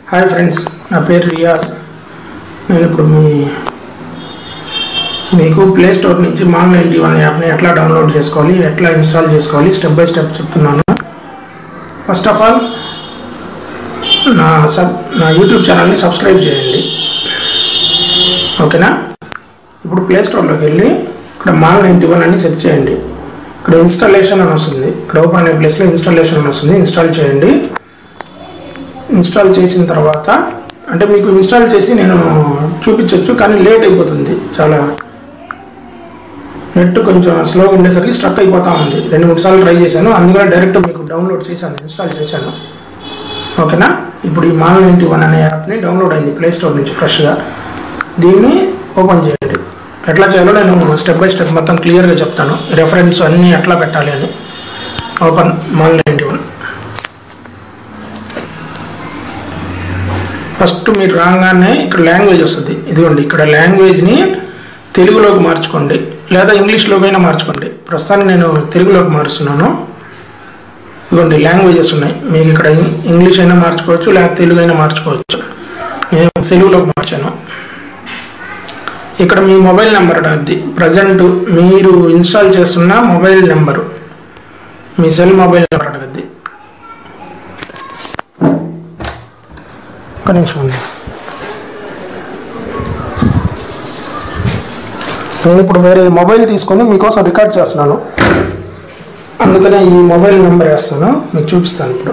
hi friends నా పేరు రియాజ్ నేను ఇప్పుడు మీ మీకు ప్లే స్టోర్ నుంచి మాన్ నైంటీ వన్ యాప్ని ఎట్లా డౌన్లోడ్ చేసుకోవాలి ఎట్లా ఇన్స్టాల్ చేసుకోవాలి స్టెప్ బై స్టెప్ చెప్తున్నాను ఫస్ట్ ఆఫ్ ఆల్ నా సబ్ నా యూట్యూబ్ ఛానల్ని సబ్స్క్రైబ్ చేయండి ఓకేనా ఇప్పుడు ప్లే స్టోర్లోకి వెళ్ళి ఇక్కడ మాల్ నైంటీ వన్ అని సెర్చ్ చేయండి ఇక్కడ ఇన్స్టాలేషన్ అని వస్తుంది ఇక్కడ ఓపెన్ అనే ప్లేస్లో ఇన్స్టాలేషన్ అని వస్తుంది ఇన్స్టాల్ చేయండి ఇన్స్టాల్ చేసిన తర్వాత అంటే మీకు ఇన్స్టాల్ చేసి నేను చూపించవచ్చు కానీ లేట్ అయిపోతుంది చాలా నెట్ కొంచెం స్లోగా ఉండేసరికి స్ట్రక్ అయిపోతా ఉంది రెండు మూడు సార్లు ట్రై చేశాను అందుకని డైరెక్ట్ మీకు డౌన్లోడ్ చేశాను ఇన్స్టాల్ చేశాను ఓకేనా ఇప్పుడు ఈ మాల్ నైంటీ వన్ అనే యాప్ని డౌన్లోడ్ అయింది ప్లే స్టోర్ నుంచి ఫ్రెష్గా దీన్ని ఓపెన్ చేయండి ఎట్లా చేయాలో నేను స్టెప్ బై స్టెప్ మొత్తం క్లియర్గా చెప్తాను రెఫరెన్స్ అన్నీ ఎట్లా పెట్టాలి అని open Mall ninety one first మీరు రాగానే ఇక్కడ లాంగ్వేజ్ వస్తుంది ఇదిగోండి ఇక్కడ లాంగ్వేజ్ని తెలుగులోకి మార్చుకోండి లేదా ఇంగ్లీష్లోకైనా మార్చుకోండి ప్రస్తుతానికి నేను తెలుగులోకి మారుస్తున్నాను ఇదిగోండి లాంగ్వేజెస్ ఉన్నాయి మీకు ఇక్కడ ఇం- ఇంగ్లీష్ అయినా మార్చుకోవచ్చు లేదా తెలుగు అయినా మార్చుకోవచ్చు నేను తెలుగులోకి మార్చాను ఇక్కడ మీ మొబైల్ నెంబర్ అది ప్రజెంట్ మీరు ఇన్స్టాల్ చేస్తున్న మొబైల్ నెంబరు మీ సెల్ మొబైల్ నెంబర్ అడగద్ది ఒక్క నిమిషం ఉంది నేను ఇప్పుడు వేరే మొబైల్ తీసుకొని మీకోసం రికార్డ్ చేస్తున్నాను అందుకనే ఈ మొబైల్ నెంబర్ వేస్తాను మీకు చూపిస్తాను ఇప్పుడు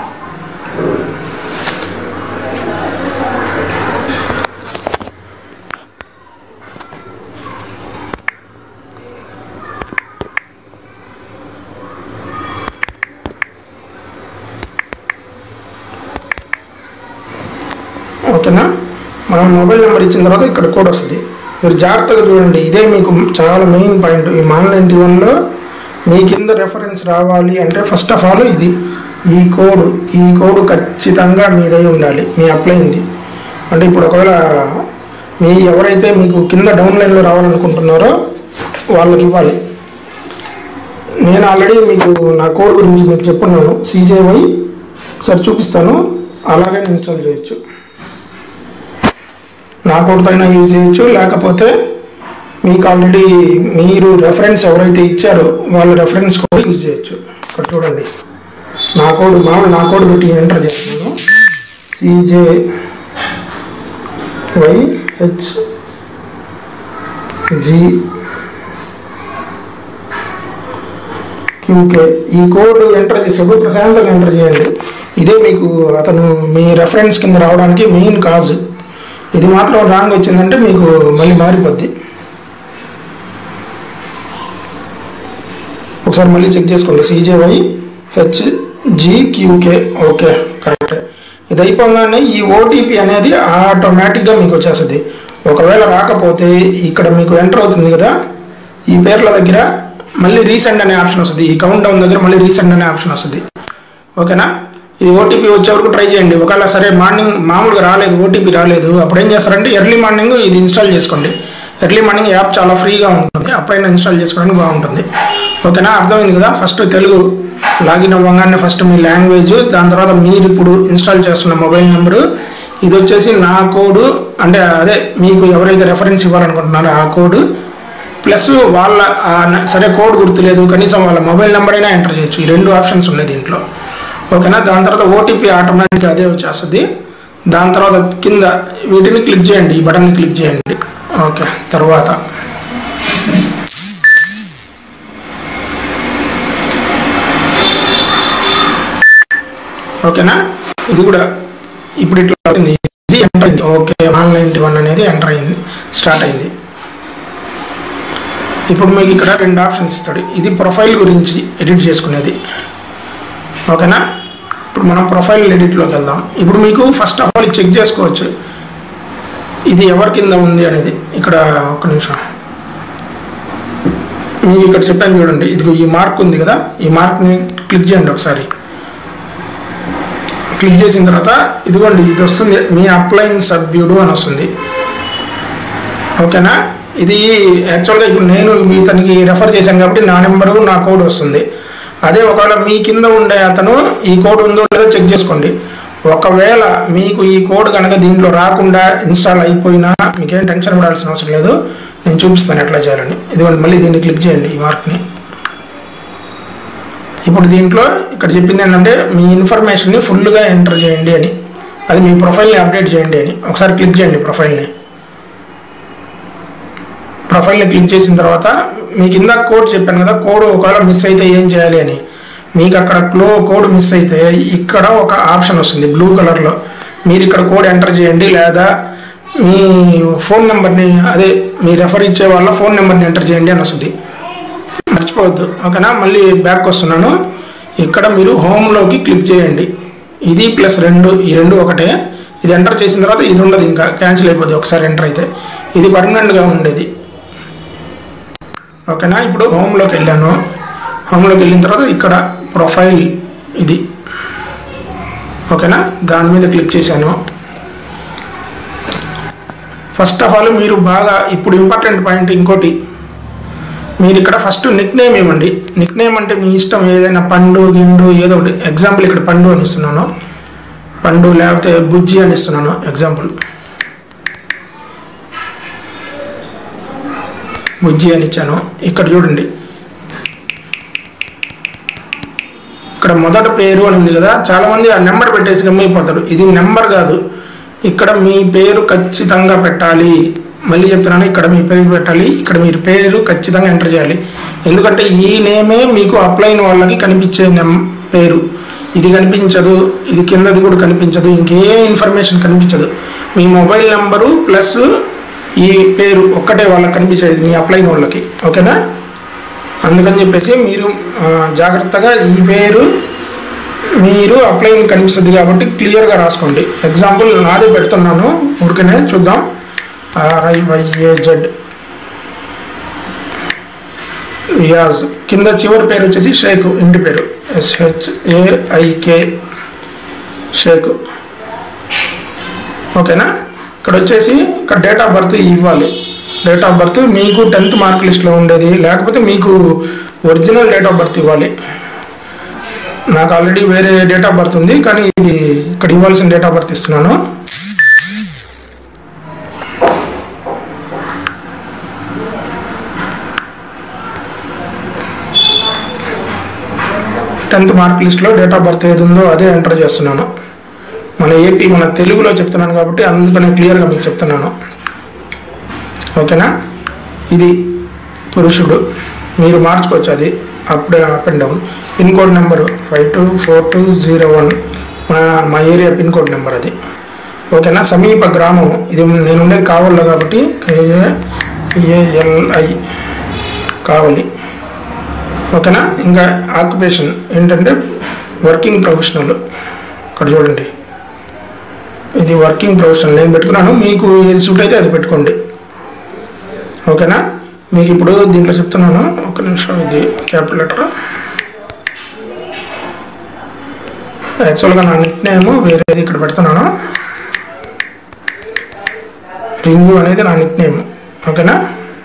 ఓకేనా మనం మొబైల్ నెంబర్ ఇచ్చిన తర్వాత ఇక్కడ కోడ్ వస్తుంది మీరు జాగ్రత్తగా చూడండి ఇదే మీకు చాలా మెయిన్ పాయింట్ ఈ మాన్ నైంటీ వన్లో మీ కింద రెఫరెన్స్ రావాలి అంటే ఫస్ట్ ఆఫ్ ఆల్ ఇది ఈ కోడ్ ఈ కోడ్ ఖచ్చితంగా మీదై ఉండాలి మీ అప్లైంది అంటే ఇప్పుడు ఒకవేళ మీ ఎవరైతే మీకు కింద డౌన్లైన్లో రావాలనుకుంటున్నారో వాళ్ళకి ఇవ్వాలి నేను ఆల్రెడీ మీకు నా కోడ్ గురించి మీకు చెప్పున్నాను సీజేవై ఒకసారి చూపిస్తాను అలాగే ఇన్స్టాల్ చేయొచ్చు నా కోడ్తో అయినా యూజ్ చేయొచ్చు లేకపోతే మీకు ఆల్రెడీ మీరు రెఫరెన్స్ ఎవరైతే ఇచ్చారో వాళ్ళ రెఫరెన్స్ కూడా యూజ్ చేయొచ్చు ఇక్కడ చూడండి నా కోడ్ మామూలు నా కోడ్ పెట్టి ఎంటర్ చేస్తున్నాను C J Y H G Q K ఈ కోడ్ ఎంటర్ చేసేటప్పుడు ప్రశాంతంగా ఎంటర్ చేయండి ఇదే మీకు అతను మీ రెఫరెన్స్ కింద రావడానికి మెయిన్ కాజ్ ఇది మాత్రం రాంగ్ వచ్చిందంటే మీకు మళ్ళీ మారిపోద్ది ఒకసారి మళ్ళీ చెక్ చేసుకోండి C J Y H G Q K okay correct ఇది అయిపోగానే ఈ ఓటీపీ అనేది ఆటోమేటిక్గా మీకు వచ్చేస్తుంది ఒకవేళ రాకపోతే ఇక్కడ మీకు ఎంటర్ అవుతుంది కదా ఈ పేర్ల దగ్గర మళ్ళీ రీసెండ్ అనే ఆప్షన్ వస్తుంది ఈ కౌంట్ డౌన్ దగ్గర మళ్ళీ రీసెండ్ అనే ఆప్షన్ వస్తుంది ఓకేనా ఈ ఓటీపీ వచ్చే వరకు ట్రై చేయండి ఒకవేళ సరే మార్నింగ్ మామూలుగా రాలేదు ఓటీపీ రాలేదు అప్పుడు ఏం చేస్తారంటే ఎర్లీ మార్నింగ్ ఇది ఇన్స్టాల్ చేసుకోండి ఎర్లీ మార్నింగ్ యాప్ చాలా ఫ్రీగా ఉంటుంది అప్పుడైనా ఇన్స్టాల్ చేసుకోవడానికి బాగుంటుంది ఓకేనా అర్థమైంది కదా ఫస్ట్ తెలుగు లాగిన్ అవ్వగానే ఫస్ట్ మీ లాంగ్వేజ్ దాని తర్వాత మీరు ఇప్పుడు ఇన్స్టాల్ చేస్తున్న మొబైల్ నెంబరు ఇది వచ్చేసి నా కోడ్ అంటే అదే మీకు ఎవరైతే రెఫరెన్స్ ఇవ్వాలనుకుంటున్నారో ఆ కోడ్ ప్లస్ వాళ్ళ ఆ న- సరే కోడ్ గుర్తులేదు కనీసం వాళ్ళ మొబైల్ నెంబర్ అయినా ఎంటర్ చేయొచ్చు ఈ రెండు ఆప్షన్స్ ఉన్నాయి దీంట్లో ఓకేనా దాని తర్వాత ఓటీపీ ఆటోమేటిక్గా అదే వచ్చేస్తుంది దాని తర్వాత కింద వీటిని క్లిక్ చేయండి ఈ బటన్ని క్లిక్ చేయండి ఓకే తర్వాత ఓకేనా ఇది కూడా ఇప్పుడు ఇట్లా వచ్చింది ఇది ఎంటర్ అయింది ఓకే వన్ నైంటీ వన్ అనేది ఎంటర్ అయింది స్టార్ట్ అయింది ఇప్పుడు మీకు ఇక్కడ రెండు ఆప్షన్స్ ఇస్తాడు ఇది ప్రొఫైల్ గురించి ఎడిట్ చేసుకునేది ఓకేనా ఇప్పుడు మనం ప్రొఫైల్ ఎడిట్లోకి వెళ్దాం ఇప్పుడు మీకు ఫస్ట్ ఆఫ్ ఆల్ చెక్ చేసుకోవచ్చు ఇది ఎవరి కింద ఉంది అనేది ఇక్కడ ఒక నిమిషం మీకు ఇక్కడ చెప్పాను చూడండి ఇది ఈ మార్క్ ఉంది కదా ఈ మార్క్ని క్లిక్ చేయండి ఒకసారి క్లిక్ చేసిన తర్వాత ఇదిగోండి ఇది వస్తుంది మీ అప్లైన్ సభ్యుడు అని వస్తుంది ఓకేనా ఇది యాక్చువల్గా ఇప్పుడు నేను ఇతనికి రెఫర్ చేశాను కాబట్టి నా నెంబరు నా కోడ్ వస్తుంది అదే ఒకవేళ మీ కింద ఉండే అతను ఈ కోడ్ ఉందో లేదో చెక్ చేసుకోండి ఒకవేళ మీకు ఈ కోడ్ కనుక దీంట్లో రాకుండా ఇన్స్టాల్ అయిపోయినా మీకేం టెన్షన్ పడాల్సిన అవసరం లేదు నేను చూపిస్తాను ఎట్లా చేయాలని ఇదిగోండి మళ్ళీ దీన్ని క్లిక్ చేయండి ఈ మార్క్ని ఇప్పుడు దీంట్లో ఇక్కడ చెప్పింది ఏంటంటే మీ ఇన్ఫర్మేషన్ని ఫుల్గా ఎంటర్ చేయండి అని అది మీ ప్రొఫైల్ని అప్డేట్ చేయండి అని ఒకసారి క్లిక్ చేయండి ప్రొఫైల్ని ప్రొఫైల్ని క్లిక్ చేసిన తర్వాత మీకు ఇందాక కోడ్ చెప్పాను కదా కోడ్ ఒకవేళ మిస్ అయితే ఏం చేయాలి అని మీకు అక్కడ క్లో కోడ్ మిస్ అయితే ఇక్కడ ఒక ఆప్షన్ వస్తుంది బ్లూ కలర్లో మీరు ఇక్కడ కోడ్ ఎంటర్ చేయండి లేదా మీ ఫోన్ నెంబర్ని అదే మీ రెఫర్ ఇచ్చే వాళ్ళ ఫోన్ నెంబర్ని ఎంటర్ చేయండి అని వస్తుంది మర్చిపోవద్దు ఓకేనా మళ్ళీ బ్యాక్ వస్తున్నాను ఇక్కడ మీరు హోమ్లోకి క్లిక్ చేయండి ఇది ప్లస్ రెండు ఈ రెండు ఒకటే ఇది ఎంటర్ చేసిన తర్వాత ఇది ఉండదు ఇంకా క్యాన్సిల్ అయిపోద్ది ఒకసారి ఎంటర్ అయితే ఇది పర్మనెంట్గా ఉండేది ఓకేనా ఇప్పుడు హోమ్లోకి వెళ్ళాను హోమ్లోకి వెళ్ళిన తర్వాత ఇక్కడ ప్రొఫైల్ ఇది ఓకేనా దాని మీద క్లిక్ చేశాను ఫస్ట్ ఆఫ్ ఆల్ మీరు బాగా ఇప్పుడు ఇంపార్టెంట్ పాయింట్ ఇంకోటి మీరు ఇక్కడ ఫస్ట్ నిక్ నేమ్ ఇవ్వండి నిక్ నేమ్ అంటే మీ ఇష్టం ఏదైనా పండు గిండు ఏదో ఒకటి ఎగ్జాంపుల్ ఇక్కడ పండు అని ఇస్తున్నాను పండు లేకపోతే బుజ్జి అని ఇస్తున్నాను ఎగ్జాంపుల్ బుజ్జి అని ఇచ్చాను ఇక్కడ చూడండి ఇక్కడ మొదట పేరు అని ఉంది కదా చాలామంది ఆ నెంబర్ పెట్టేసి గమ్మైపోతారు ఇది నెంబర్ కాదు ఇక్కడ మీ పేరు ఖచ్చితంగా పెట్టాలి మళ్ళీ చెప్తున్నాను ఇక్కడ మీ పేరు పెట్టాలి ఇక్కడ మీరు పేరు ఖచ్చితంగా ఎంటర్ చేయాలి ఎందుకంటే ఈ నేమే మీకు అప్లైన్ వాళ్ళకి కనిపించే నెం పేరు ఇది కనిపించదు ఇది కిందది కూడా కనిపించదు ఇంకే ఇన్ఫర్మేషన్ కనిపించదు మీ మొబైల్ నెంబరు ప్లస్ ఈ పేరు ఒక్కటే వాళ్ళకి కనిపించేది మీ అప్లైన్ వాళ్ళకి ఓకేనా అందుకని చెప్పేసి మీరు ఆ, జాగ్రత్తగా ఈ పేరు మీరు అప్లైన్ కనిపిస్తుంది కాబట్టి క్లియర్గా రాసుకోండి ఎగ్జాంపుల్ నాదే పెడుతున్నాను ఊరికనే చూద్దాం ఆర్ఐవైఏజెడ్ రియాజ్ కింద చివరి పేరు వచ్చేసి షేక్ ఇంటి పేరు ఎస్హెచ్ఏఐకే షేక్ ఓకేనా ఇక్కడ వచ్చేసి ఇక్కడ డేట్ ఆఫ్ బర్త్ ఇవ్వాలి డేట్ ఆఫ్ బర్త్ మీకు టెన్త్ మార్క్ లిస్ట్లో ఉండేది లేకపోతే మీకు ఒరిజినల్ డేట్ ఆఫ్ బర్త్ ఇవ్వాలి నాకు ఆల్రెడీ వేరే డేట్ ఆఫ్ బర్త్ ఉంది కానీ ఇది ఇక్కడ ఇవ్వాల్సిన డేట్ ఆఫ్ బర్త్ ఇస్తున్నాను టెన్త్ మార్క్ లిస్ట్లో డేట్ ఆఫ్ బర్త్ ఏది ఉందో అదే ఎంటర్ చేస్తున్నాను మన ఏపీ మన తెలుగులో చెప్తున్నాను కాబట్టి అందుకనే క్లియర్గా మీకు చెప్తున్నాను ఓకేనా ఇది పురుషుడు మీరు మార్చుకోవచ్చు అది up up and down pin code number five two four two zero one మా మా ఏరియా పిన్ కోడ్ నెంబర్ అది ఓకేనా సమీప గ్రామం ఇది నేను ఉండేది కావల్లో కాబట్టి కేఏ ఏఎల్ఐ కావలి ఓకేనా ఇంకా ఆక్యుపేషన్ ఏంటంటే వర్కింగ్ ప్రొఫెషనల్ ఇక్కడ చూడండి ఇది వర్కింగ్ ప్రొఫెషనల్ నేను పెట్టుకున్నాను మీకు ఏది సూట్ అయితే అది పెట్టుకోండి ఓకేనా మీకు ఇప్పుడు దీంట్లో చెప్తున్నాను ఒక నిమిషం ఇది క్యాపిటల్ లెటర్ యాక్చువల్గా నా నిక్ నేమ్ వేరేది ఇక్కడ పెడుతున్నాను రింగు అనేది నా నిక్ నేమ్ ఓకేనా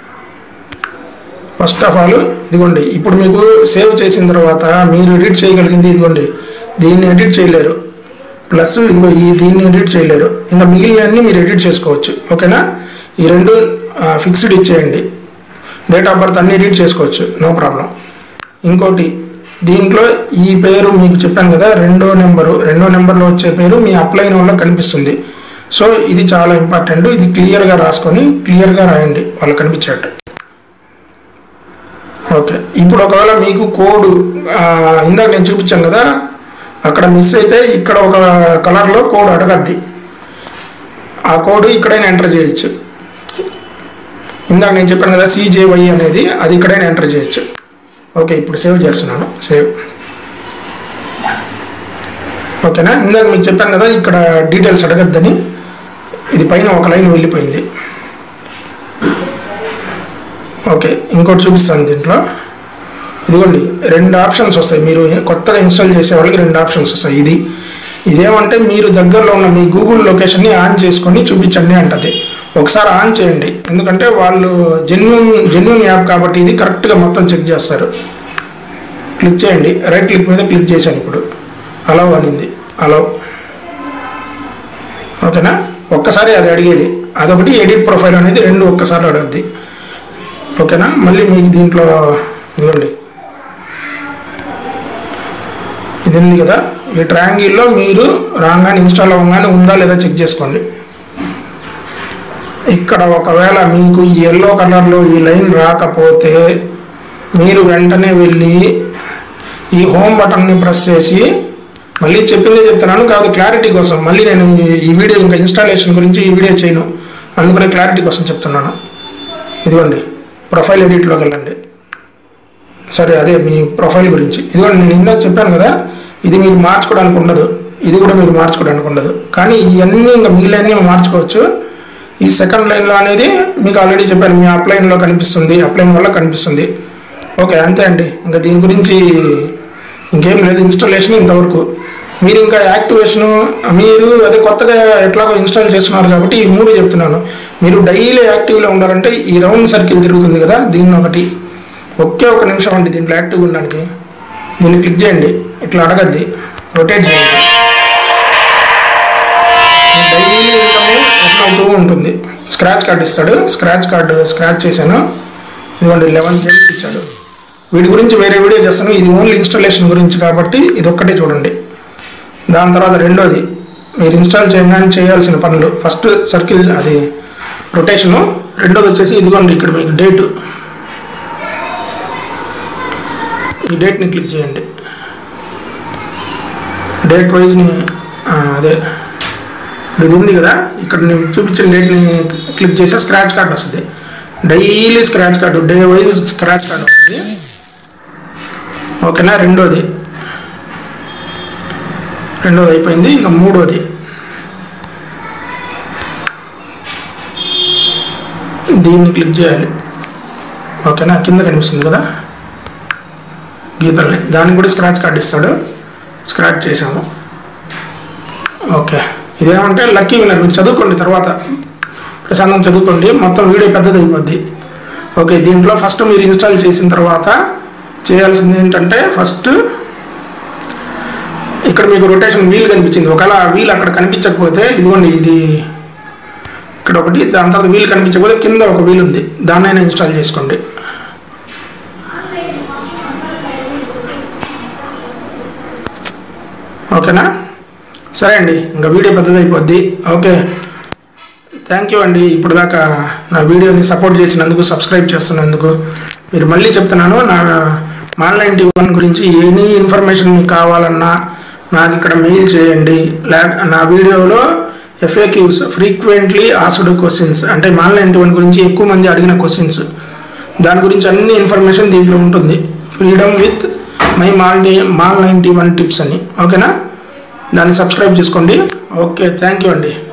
ఫస్ట్ ఆఫ్ ఆల్ ఇదిగోండి ఇప్పుడు మీకు సేవ్ చేసిన తర్వాత మీరు ఎడిట్ చేయగలిగింది ఇదిగోండి దీన్ని ఎడిట్ చేయలేరు ప్లస్ ఇదిగో ఈ దీన్ని ఎడిట్ చేయలేరు ఇంకా మిగిలినవన్నీ మీరు ఎడిట్ చేసుకోవచ్చు ఓకేనా ఈ రెండు ఫిక్స్డ్ ఇచ్చేయండి డేట్ ఆఫ్ బర్త్ అన్ని ఎడిట్ చేసుకోవచ్చు నో ప్రాబ్లం ఇంకోటి దీంట్లో ఈ పేరు మీకు చెప్పాను కదా రెండో నెంబరు రెండో నెంబర్లో వచ్చే పేరు మీ అప్లైన్ వల్ల కనిపిస్తుంది సో ఇది చాలా ఇంపార్టెంట్ ఇది క్లియర్గా రాసుకొని క్లియర్గా రాయండి వాళ్ళకి కనిపించేట్టు ఓకే ఇప్పుడు ఒకవేళ మీకు కోడ్ ఆ, ఇందాక నేను చూపించాను కదా అక్కడ మిస్ అయితే ఇక్కడ ఒక కలర్లో కోడ్ అడగద్ది ఆ కోడ్ ఇక్కడైనా ఎంటర్ చేయొచ్చు ఇందాక నేను చెప్పాను కదా సిజేవై అనేది అది ఇక్కడైనా ఎంటర్ చేయొచ్చు ఓకే ఇప్పుడు సేవ్ చేస్తున్నాను సేవ్ ఓకేనా ఇందాక మీకు చెప్పాను కదా ఇక్కడ డీటెయిల్స్ అడగద్దని ఇది పైన ఒక లైన్ వెళ్ళిపోయింది ఓకే ఇంకోటి చూపిస్తాను దీంట్లో ఇదిగోండి రెండు ఆప్షన్స్ వస్తాయి మీరు కొత్తగా ఇన్స్టాల్ చేసే వాళ్ళకి రెండు ఆప్షన్స్ వస్తాయి ఇది ఇదేమంటే మీరు దగ్గరలో ఉన్న మీ గూగుల్ లొకేషన్ని ఆన్ చేసుకొని చూపించండి అంటది ఒకసారి ఆన్ చేయండి ఎందుకంటే వాళ్ళు జెన్యున్ జెన్యున్ యాప్ కాబట్టి ఇది కరెక్ట్గా మొత్తం చెక్ చేస్తారు క్లిక్ చేయండి రైట్ క్లిక్ మీద క్లిక్ చేశాను ఇప్పుడు అలవ్ అనింది అలవ్ ఓకేనా ఒక్కసారి అది అడిగేది అదొకటి ఎడిట్ ప్రొఫైల్ అనేది రెండు ఒక్కసారి అడుగుద్ది ఓకేనా మళ్ళీ మీకు దీంట్లో ఇదిగోండి ఇది ఉంది కదా ఈ ట్రయాంగిల్లో మీరు రాగానే ఇన్స్టాల్ అవ్వగానే ఉందా లేదా చెక్ చేసుకోండి ఇక్కడ ఒకవేళ మీకు ఈ ఎల్లో కలర్లో ఈ లైన్ రాకపోతే మీరు వెంటనే వెళ్ళి ఈ హోమ్ బటన్ని ప్రెస్ చేసి మళ్ళీ చెప్పిందే చెప్తున్నాను కాదు క్లారిటీ కోసం మళ్ళీ నేను ఈ- ఈ వీడియో ఇంకా ఇన్స్టాలేషన్ గురించి ఈ వీడియో చేయను అందుకనే క్లారిటీ కోసం చెప్తున్నాను ఇదిగోండి ప్రొఫైల్ ఎడిట్లోకి వెళ్ళండి సరే అదే మీ ప్రొఫైల్ గురించి ఇదిగోండి నేను ఇందాక చెప్పాను కదా ఇది మీరు మార్చుకోవడానికి ఉండదు ఇది కూడా మీరు మార్చుకోవడానికి ఉండదు కానీ ఇవన్నీ ఇంకా మిగిలినన్నీ మార్చుకోవచ్చు ఈ సెకండ్ లైన్లో అనేది మీకు ఆల్రెడీ చెప్పాను మీ అప్లైన్లో కనిపిస్తుంది అప్లైన్ వల్ల కనిపిస్తుంది ఓకే అంతే అండి ఇంకా దీని గురించి ఇంకేం లేదు ఇన్స్టాలేషన్ ఇంతవరకు మీరు ఇంకా యాక్టివేషను మీరు అదే కొత్తగా ఎట్లాగో ఇన్స్టాల్ చేస్తున్నారు కాబట్టి ఈ మూడు చెప్తున్నాను మీరు డైలీ యాక్టివ్లో ఉండాలంటే ఈ రౌండ్ సర్కిల్ తిరుగుతుంది కదా దీన్ని ఒకటి ఒకే ఒక నిమిషం అండి దీంట్లో యాక్టివ్గా ఉండడానికి దీన్ని క్లిక్ చేయండి ఇట్లా అడగద్ది రొటేట్ చేయండి డైలీ ఇన్కమ్ ఎట్లా అవుతూ ఉంటుంది స్క్రాచ్ కార్డు ఇస్తాడు స్క్రాచ్ కార్డు స్క్రాచ్ చేశాను ఇదిగోండి లెవెన్ జెమ్స్ ఇచ్చాడు వీటి గురించి వేరే వీడియో చేస్తాను ఇది ఓన్లీ ఇన్స్టాలేషన్ గురించి కాబట్టి ఇది ఒక్కటే చూడండి దాని తర్వాత రెండోది మీరు ఇన్స్టాల్ చేయగానే చేయాల్సిన పనులు ఫస్ట్ సర్కిల్ అది రొటేషను రెండోది వచ్చేసి ఇదిగోండి ఇక్కడ మీకు డేటు ఈ డేట్ని క్లిక్ చేయండి డేట్ వైజ్ని అదే ఇప్పుడు ఇది ఉంది కదా ఇక్కడ నేను చూపించిన డేట్ని క్లిక్ చేస్తే స్క్రాచ్ కార్డ్ వస్తుంది daily scratch card day wise scratch card వస్తుంది ఓకేనా రెండోది రెండోది అయిపోయింది ఇంకా మూడోది దీన్ని క్లిక్ చేయాలి ఓకేనా కింద కనిపిస్తుంది కదా గీతల్ని దానికి కూడా స్క్రాచ్ కార్డ్ ఇస్తాడు స్క్రాచ్ చేసాము ఓకే ఇదేమంటే లక్కీ విన్నర్ మీరు చదువుకోండి తర్వాత ప్రశాంతం చదువుకోండి మొత్తం వీడియో పెద్దది అయిపోద్ది ఓకే దీంట్లో ఫస్ట్ మీరు ఇన్స్టాల్ చేసిన తర్వాత చేయాల్సింది ఏంటంటే ఫస్ట్ ఇక్కడ మీకు రొటేషన్ వీల్ కనిపించింది ఒకవేళ ఆ వీల్ అక్కడ కనిపించకపోతే ఇదిగోండి ఇది ఇక్కడ ఒకటి దాని తర్వాత వీల్ కనిపించకపోతే కింద ఒక వీల్ ఉంది దాన్నైనా ఇన్స్టాల్ చేసుకోండి ఓకేనా సరే అండి ఇంకా వీడియో పెద్దది అయిపోద్ది ఓకే థ్యాంక్ యూ అండి ఇప్పుడు దాకా నా వీడియోని సపోర్ట్ చేసినందుకు సబ్స్క్రైబ్ చేస్తున్నందుకు మీరు మళ్ళీ చెప్తున్నాను నా మాల్ నైంటీ వన్ గురించి ఎనీ ఇన్ఫర్మేషన్ మీకు కావాలన్నా నాకు ఇక్కడ మెయిల్ చేయండి లే నా వీడియోలో ఎఫ్ఏక్యూస్ ఫ్రీక్వెంట్లీ ఆస్డ్ క్వశ్చన్స్ అంటే మాల్ నైంటీ వన్ గురించి ఎక్కువ మంది అడిగిన క్వశ్చన్స్ దాని గురించి అన్ని ఇన్ఫర్మేషన్ దీంట్లో ఉంటుంది freedom with my mall Mall ninety one tips అని ఓకేనా దాన్ని సబ్స్క్రైబ్ చేసుకోండి ఓకే థ్యాంక్ యూ అండి